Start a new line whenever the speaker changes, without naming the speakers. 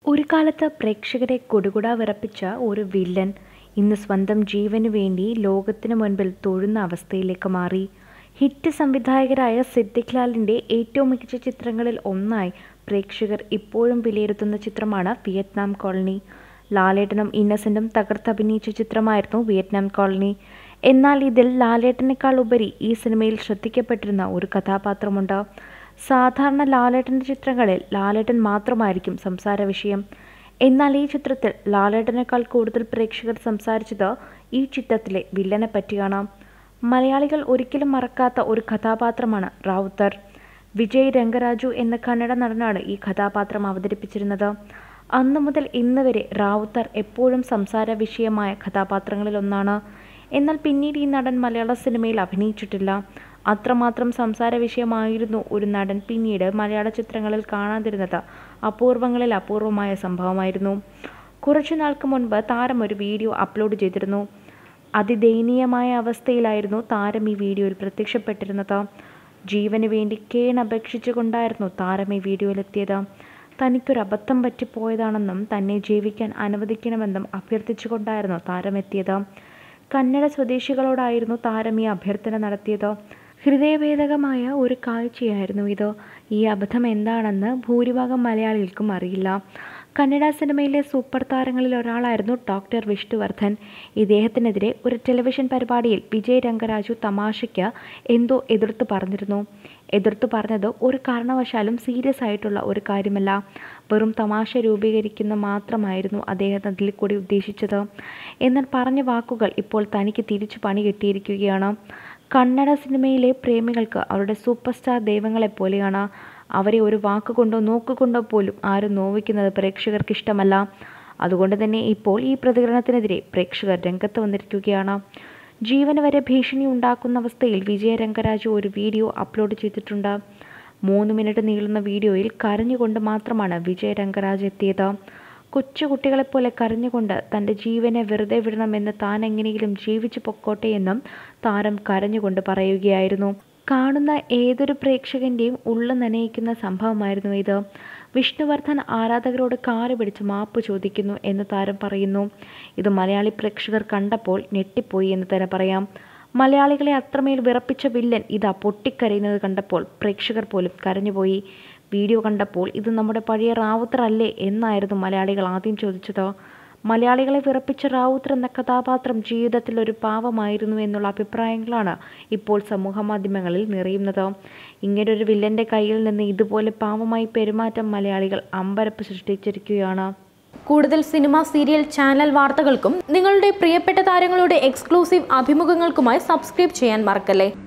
ഒരു കാലത്ത് പ്രേക്ഷകരെ കൊടുകുടാ വിറപ്പിച്ച ഒരു വില്ലൻ ഇന്ന് സ്വന്തം ജീവനു വേണ്ടി ലോകത്തിനു മുൻപിൽ തൊഴുന്ന അവസ്ഥയിലേക്ക് മാറി ഹിറ്റ് സംവിധായകരായ സിദ്ദിഖ് ലാലിൻ്റെ ഏറ്റവും മികച്ച ചിത്രങ്ങളിൽ ഒന്നായി പ്രേക്ഷകർ ഇപ്പോഴും വിലയിരുത്തുന്ന ചിത്രമാണ് വിയറ്റ്നാം കോളനി ലാലേട്ടനും ഇന്നസെൻറ്റും തകർത്തഭിനയിച്ച ചിത്രമായിരുന്നു വിയറ്റ്നാം കോളനി എന്നാൽ ഇതിൽ ലാലേട്ടനേക്കാൾ ഉപരി ഈ സിനിമയിൽ ശ്രദ്ധിക്കപ്പെട്ടിരുന്ന ഒരു കഥാപാത്രമുണ്ട് സാധാരണ ലാലേട്ടൻ്റെ ചിത്രങ്ങളിൽ ലാലേട്ടൻ മാത്രമായിരിക്കും സംസാര വിഷയം എന്നാൽ ഈ ചിത്രത്തിൽ ലാലേട്ടനേക്കാൾ കൂടുതൽ പ്രേക്ഷകർ സംസാരിച്ചത് ഈ ചിത്രത്തിലെ വില്ലനെ പറ്റിയാണ് മലയാളികൾ ഒരിക്കലും മറക്കാത്ത ഒരു കഥാപാത്രമാണ് റാവുത്തർ വിജയ് രംഗരാജു എന്ന കന്നഡ നടനാണ് ഈ കഥാപാത്രം അവതരിപ്പിച്ചിരുന്നത് അന്നു മുതൽ ഇന്ന് വരെ റാവുത്തർ എപ്പോഴും സംസാര വിഷയമായ കഥാപാത്രങ്ങളിലൊന്നാണ് എന്നാൽ പിന്നീട് ഈ നടൻ മലയാള സിനിമയിൽ അഭിനയിച്ചിട്ടില്ല അത്രമാത്രം സംസാര വിഷയമായിരുന്നു ഒരു നടൻ പിന്നീട് മലയാള ചിത്രങ്ങളിൽ കാണാതിരുന്നത് അപൂർവങ്ങളിൽ അപൂർവമായ സംഭവമായിരുന്നു കുറച്ചു നാൾക്ക് മുൻപ് താരം ഒരു വീഡിയോ അപ്ലോഡ് ചെയ്തിരുന്നു അതിദയനീയമായ അവസ്ഥയിലായിരുന്നു താരം ഈ വീഡിയോയിൽ പ്രത്യക്ഷപ്പെട്ടിരുന്നത് ജീവന് വേണ്ടി കേണപേക്ഷിച്ചുകൊണ്ടായിരുന്നു താരം ഈ വീഡിയോയിലെത്തിയത് തനിക്കൊരു അബദ്ധം പറ്റിപ്പോയതാണെന്നും തന്നെ ജീവിക്കാൻ അനുവദിക്കണമെന്നും അഭ്യർത്ഥിച്ചുകൊണ്ടായിരുന്നു താരമെത്തിയത് കന്നഡ സ്വദേശികളോടായിരുന്നു താരം ഈ അഭ്യർത്ഥന നടത്തിയത് ഹൃദയഭേദകമായ ഒരു കാഴ്ചയായിരുന്നു ഇത് ഈ അബദ്ധം എന്താണെന്ന് ഭൂരിഭാഗം മലയാളികൾക്കും അറിയില്ല കന്നഡ സിനിമയിലെ സൂപ്പർ താരങ്ങളിൽ ഒരാളായിരുന്നു ഡോക്ടർ വിഷ്ണുവർദ്ധൻ ഇദ്ദേഹത്തിനെതിരെ ഒരു ടെലിവിഷൻ പരിപാടിയിൽ വിജയ് രംഗരാജു തമാശയ്ക്ക് എന്തോ എതിർത്ത് പറഞ്ഞിരുന്നു എതിർത്ത് പറഞ്ഞത് ഒരു കാരണവശാലും സീരിയസ് ആയിട്ടുള്ള ഒരു കാര്യമല്ല വെറും തമാശ രൂപീകരിക്കുന്ന മാത്രമായിരുന്നു അദ്ദേഹം അതിൽ കൂടി ഉദ്ദേശിച്ചത് എന്നാൽ പറഞ്ഞ വാക്കുകൾ ഇപ്പോൾ തനിക്ക് തിരിച്ചു പണി കിട്ടിയിരിക്കുകയാണ് കന്നഡ സിനിമയിലെ പ്രേമികൾക്ക് അവരുടെ സൂപ്പർ സ്റ്റാർ ദൈവങ്ങളെപ്പോലെയാണ് അവരെ ഒരു വാക്കുകൊണ്ടോ നോക്കുകൊണ്ടോ പോലും ആരും നോവിക്കുന്നത് പ്രേക്ഷകർക്ക് ഇഷ്ടമല്ല അതുകൊണ്ട് തന്നെ ഇപ്പോൾ ഈ പ്രതികരണത്തിനെതിരെ പ്രേക്ഷകർ രംഗത്ത് വന്നിരിക്കുകയാണ് ജീവന് വരെ ഭീഷണി ഉണ്ടാക്കുന്ന അവസ്ഥയിൽ വിജയ രംഗരാജു ഒരു വീഡിയോ അപ്ലോഡ് ചെയ്തിട്ടുണ്ട് മൂന്ന് മിനിറ്റ് നീളുന്ന വീഡിയോയിൽ കരഞ്ഞുകൊണ്ട് മാത്രമാണ് വിജയ രംഗരാജ് എത്തിയത് കൊച്ചുകുട്ടികളെപ്പോലെ കരഞ്ഞുകൊണ്ട് തൻ്റെ ജീവനെ വെറുതെ വിടണമെന്ന് താൻ എങ്ങനെയെങ്കിലും ജീവിച്ചു പൊക്കോട്ടെ എന്നും താരം കരഞ്ഞുകൊണ്ട് പറയുകയായിരുന്നു കാണുന്ന ഏതൊരു പ്രേക്ഷകൻ്റെയും ഉള്ളു നനയിക്കുന്ന സംഭവമായിരുന്നു ഇത് വിഷ്ണുവർദ്ധൻ ആരാധകരോട് കാല് പിടിച്ച് മാപ്പ് ചോദിക്കുന്നു എന്ന് താരം പറയുന്നു ഇത് മലയാളി പ്രേക്ഷകർ കണ്ടപ്പോൾ ഞെട്ടിപ്പോയി എന്ന് തന്നെ പറയാം മലയാളികളെ അത്രമേൽ വിറപ്പിച്ച വില്ലൻ ഇതാ പൊട്ടിക്കരയുന്നത് കണ്ടപ്പോൾ പ്രേക്ഷകർ പോലും കരഞ്ഞുപോയി വീഡിയോ കണ്ടപ്പോൾ ഇത് നമ്മുടെ പഴയ റാവുത്തർ അല്ലേ എന്നായിരുന്നു മലയാളികൾ ആദ്യം ചോദിച്ചത് മലയാളികളെ വിറപ്പിച്ച റാവുത്തർ എന്ന കഥാപാത്രം ജീവിതത്തിൽ ഒരു പാവമായിരുന്നു എന്നുള്ള അഭിപ്രായങ്ങളാണ് ഇപ്പോൾ സമൂഹ മാധ്യമങ്ങളിൽ നിറയുന്നത് ഇങ്ങനൊരു വില്ലൻ്റെ കയ്യിൽ നിന്ന് ഇതുപോലെ പാവമായി പെരുമാറ്റം മലയാളികൾ അമ്പരപ്പ് സൃഷ്ടിച്ചിരിക്കുകയാണ്
കൂടുതൽ സിനിമ സീരിയൽ ചാനൽ വാർത്തകൾക്കും നിങ്ങളുടെ പ്രിയപ്പെട്ട താരങ്ങളുടെ എക്സ്ക്ലൂസീവ് അഭിമുഖങ്ങൾക്കുമായി സബ്സ്ക്രൈബ് ചെയ്യാൻ മറക്കല്ലേ